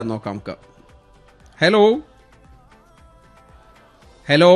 നോക്കാം നമുക്ക് hello hello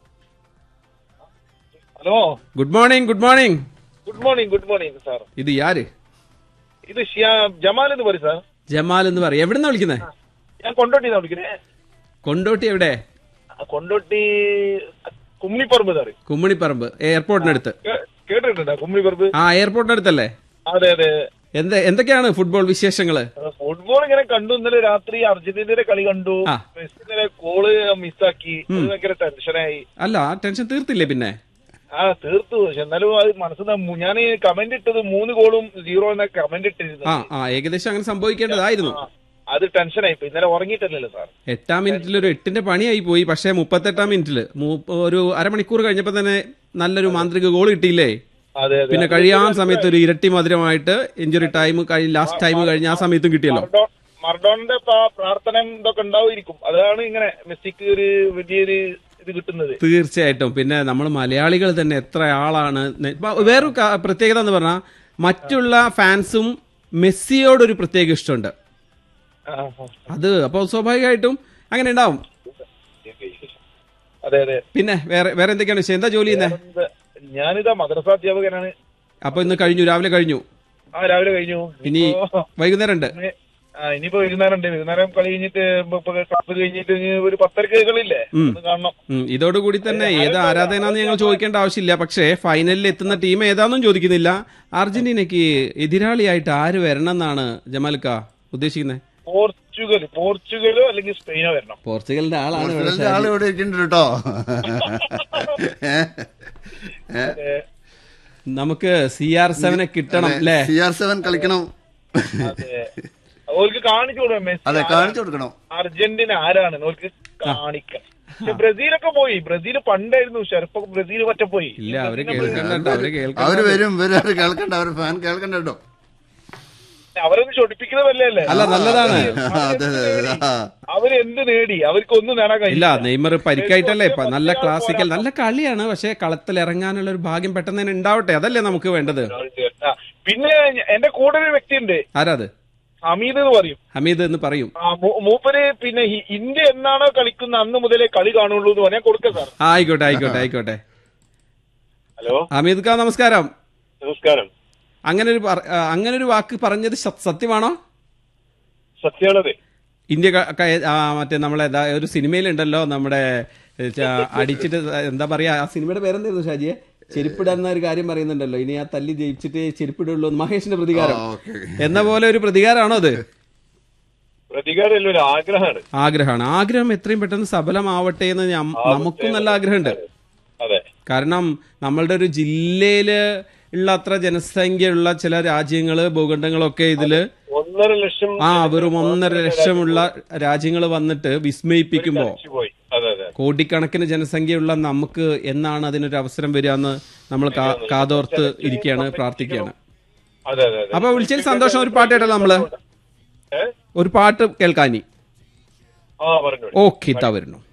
hello good morning good morning good morning good morning sir ഇത് യാര് ഇത് ഷിയാ ജമാൽ എന്ന് പറയും സാർ ജമാൽ എന്ന് പറയും എവിടുന്നാ വിളിക്കുന്നത് ഞാൻ കൊണ്ടോട്ടിന്നാ വിളിക്കുന്നേ കൊണ്ടോട്ടി എവിടെ ആ, കൊണ്ടോട്ടി കുമ്മിപ്പറമ്പ് സാറ് കുമ്മണിപ്പറമ്പ് എയർപോർട്ടിനടുത്ത് കേ- കേട്ടിട്ടുണ്ടോ കുമ്മിപ്പറമ്പ് ആ എയർപോർട്ടിനടുത്തല്ലേ അതെ അതെ എന്ത് എന്തൊക്കെയാണ് ഫുട്ബോൾ വിശേഷങ്ങള് ഫുട്ബോൾ ഇങ്ങനെ കണ്ടു ഇന്നലെ രാത്രി അർജന്റീനയുടെ കളി കണ്ടു ആ. മെസ്സി ഇന്നലെ ഗോള് മിസ്സാക്കി അത് ഭയങ്കര ടെൻഷനായി അല്ല ആ ടെൻഷൻ തീർത്തില്ലേ പിന്നെ ആ തീർത്തു പക്ഷെ എന്നാലും അത് മനസ്സിൽ ഞാൻ കമന്റ് ഇട്ടത് മൂന്ന് ഗോളും സീറോ എന്ന കമന്റ് ഇട്ടിരുന്നു ആ ആ ഏകദേശം അങ്ങനെ സംഭവിക്കേണ്ടതായിരുന്നു ആ, അത് ടെൻഷനായി ഇപ്പൊ ഇന്നലെ ഉറങ്ങിയിട്ടല്ലല്ലോ സാർ എട്ടാം മിനിറ്റിൽ ഒരു എട്ടിന്റെ പണിയായി പോയി പക്ഷേ മുപ്പത്തെട്ടാം മിനിറ്റിൽ ഒരു അരമണിക്കൂർ കഴിഞ്ഞപ്പോ തന്നെ നല്ലൊരു മാന്ത്രിക ഗോൾ കിട്ടിയില്ലേ അതെ അതെ പിന്നെ കഴിയാൻ സമയത്ത് ഒരു ഇരട്ടി മധുരമായിട്ട് ഇഞ്ചുറി ടൈം ലാസ്റ്റ് ടൈം കഴിഞ്ഞ ആ സമയത്തും കിട്ടിയല്ലോ മർഡോ- മർഡോണിന്റെ പ്രാ- പ്രാർത്ഥന ഇതൊക്കെ ഉണ്ടാവുമായിരിക്കും അതാണ് ഇങ്ങനെ മെസ്സിക്ക് ഒരു വലിയൊരു ഇത് കിട്ടുന്നത് തീർച്ചയായിട്ടും പിന്നെ നമ്മൾ മലയാളികൾ തന്നെ എത്ര ആളാണ് നെ- ഇപ്പൊ വേറൊരു ക- പ്രത്യേകത എന്ന് പറഞ്ഞാൽ മറ്റുള്ള ഫാൻസും മെസ്സിയോടൊരു പ്രത്യേക ഇഷ്ടമുണ്ട് ആ, ആ. അത് അപ്പോൾ സ്വാഭാവികമായിട്ടും അങ്ങനെ ഉണ്ടാവും അതെ അതെ പിന്നെ വേറെ വേറെ എന്തൊക്കെയാണ് വിഷയം എന്താ ജോലി ചെയ്യുന്നത് ഇത് ഞാനിതാ മദ്രസ അധ്യാപകനാണ് അപ്പൊ ഇന്ന് കഴിഞ്ഞു രാവിലെ കഴിഞ്ഞു ആ രാവിലെ കഴിഞ്ഞു ഇനി ഇനിയിപ്പോ- വൈകുന്നേരം ഉണ്ട് ആ ഇനിയിപ്പോ വൈകുന്നേരം ഉണ്ട് വൈകുന്നേരം കളി കഴിഞ്ഞിട്ട് ഇപ്പൊ ക്ലാസ് കഴിഞ്ഞിട്ട് ഇനി ഒരു പത്തരക്ക് കളിയില്ലേ ഒന്ന് കാണണം ഉം, ഇതോടുകൂടി തന്നെ ഏത് ആരാധനാന്ന് ഞങ്ങൾ ചോദിക്കേണ്ട ആവശ്യമില്ല പക്ഷേ ഫൈനലിൽ എത്തുന്ന ടീം ഏതാന്നും ചോദിക്കുന്നില്ല അർജന്റീനയ്ക്ക് എതിരാളിയായിട്ട് ആര് വരണം എന്നാണ് ജമാൽക്ക ഉദ്ദേശിക്കുന്നത് പോർച്ചുഗൽ പോർച്ചുഗലോ അല്ലെങ്കിൽ സ്പെയിനോ വരണം പോർച്ചുഗലിന്റെ ആളാണ് ഇവിടെ പോർച്ചുഗലിന്റെ ആള് ഇവിടെ ഇരിക്കുന്നുണ്ട് കേട്ടോ അതെ. നമുക്ക് സി ആർ സെവനെ കിട്ടണം അല്ലേ സി ആർ സെവൻ കളിക്കണം അതെ ഓർക്ക് കാണിച്ചു കൊടുക്കാം മെസ്സി അതെ കാണിച്ചു കൊടുക്കണം അർജന്റീന ആരാണ് ഓർക്ക് കാണിക്കാം പക്ഷെ ബ്രസീലൊക്കെ പോയി ബ്രസീൽ പണ്ടായിരുന്നു പക്ഷെ ഇപ്പൊ ബ്രസീൽ പറ്റ പോയി ഇല്ല അവര് കേൾക്കണ്ട കേട്ടോ, അവര് കേൾക്കണ്ട അവര് വരും വരും അവര് കേൾക്കണ്ട അവര് ഫാൻ കേൾക്കണ്ട കേട്ടോ അവരൊന്ന് ചൊടിപ്പിക്കുന്നതല്ലേ അല്ലേ അല്ല നല്ലതാണ് അതെ അതെ അതെ ആ. അവര് എന്ത് നേടി അവർക്ക് ഒന്നും നേടാൻ ഇല്ല കഴിയില്ല നെയ്മർ പരിക്കായിട്ടല്ലേ ഇപ്പൊ നല്ല ക്ലാസിക്കൽ നല്ല കളിയാണ് പക്ഷെ കളത്തിൽ ഇറങ്ങാനുള്ള ഒരു ഭാഗ്യം പെട്ടെന്ന് തന്നെ ഉണ്ടാവട്ടെ അതല്ലേ നമുക്ക് വേണ്ടത് ആ, പിന്നെ എന്റെ കൂടെ ഒരു വ്യക്തിയുണ്ട് ആരാത് ഹമീദ് എന്ന് പറയും ഹമീദ് എന്ന് പറയും ആ, മൂ- മൂപ്പര് പിന്നെ ഹി- ഇന്ത്യ എന്നാണോ കളിക്കുന്ന അന്ന് മുതലേ കളി കാണുള്ളൂ എന്ന് പറയാൻ കൊടുക്കാം സാർ ആ, ആയിക്കോട്ടെ ആയിക്കോട്ടെ ആയിക്കോട്ടെ ഹലോ ഹമീദ് ഖാൻ നമസ്കാരം നമസ്കാരം അങ്ങനെ ഒരു പറ- ആ, അങ്ങനെ ഒരു വാക്ക് പറഞ്ഞത് സ- സത്യമാണോ സത്യാണത് ഇന്ത്യ ക- ക- ആ, മറ്റേ നമ്മളെ ദാ ഒരു സിനിമയിലുണ്ടല്ലോ നമ്മുടെ ഏ, ച- അടിച്ചിട്ട് എന്താ പറയാ ആ സിനിമയുടെ പേരെന്തായിരുന്നു ഷാജിയെ ചെരുപ്പിടുന്ന ഒരു കാര്യം പറയുന്നുണ്ടല്ലോ ഇനി ആ തല്ലി ജയിച്ചിട്ട് ചെരുപ്പിടുള്ളൂ എന്ന് മഹേഷിന്റെ പ്രതികാരം ആ, ഓക്കേ. എന്ന പോലെ ഒരു പ്രതികാരമാണോ അത് പ്രതികാരമല്ല ഒരു ആഗ്രഹമാണ് ആഗ്രഹമാണ് ആഗ്രഹം എത്രയും പെട്ടെന്ന് സഫലമാവട്ടെ എന്ന് ഞം- നമുക്കും നല്ല ആഗ്രഹമുണ്ട് അതെ കാരണം നമ്മളുടെ ഒരു ജില്ലയില് ഉള്ള അത്ര ജനസംഖ്യയുള്ള ചില രാജ്യങ്ങള് ഭൂഖണ്ഡങ്ങളൊക്കെ ഇതില് ഒന്നര ലക്ഷം ആ വെറും ഒന്നര ലക്ഷമുള്ള രാജ്യങ്ങൾ വന്നിട്ട് വിസ്മയിപ്പിക്കുമ്പോ പോയി അതെ അതെ കോടിക്കണക്കിന് ജനസംഖ്യയുള്ള നമുക്ക് എന്നാണ് അതിനൊരു അവസരം വരിക എന്ന് നമ്മൾ കാ- കാതോർത്ത് ഇരിക്കുകയാണ് പ്രാർത്ഥിക്കുകയാണ് അതെ അതെ അതെ അപ്പൊ വിളിച്ചതിൽ സന്തോഷം ഒരു പാട്ട് കേട്ടല്ലോ നമ്മള് ഏ? ഒരു പാട്ട് കേൾക്കാനി ആ പറഞ്ഞു ഓക്കെ ഇതാ വരുന്നു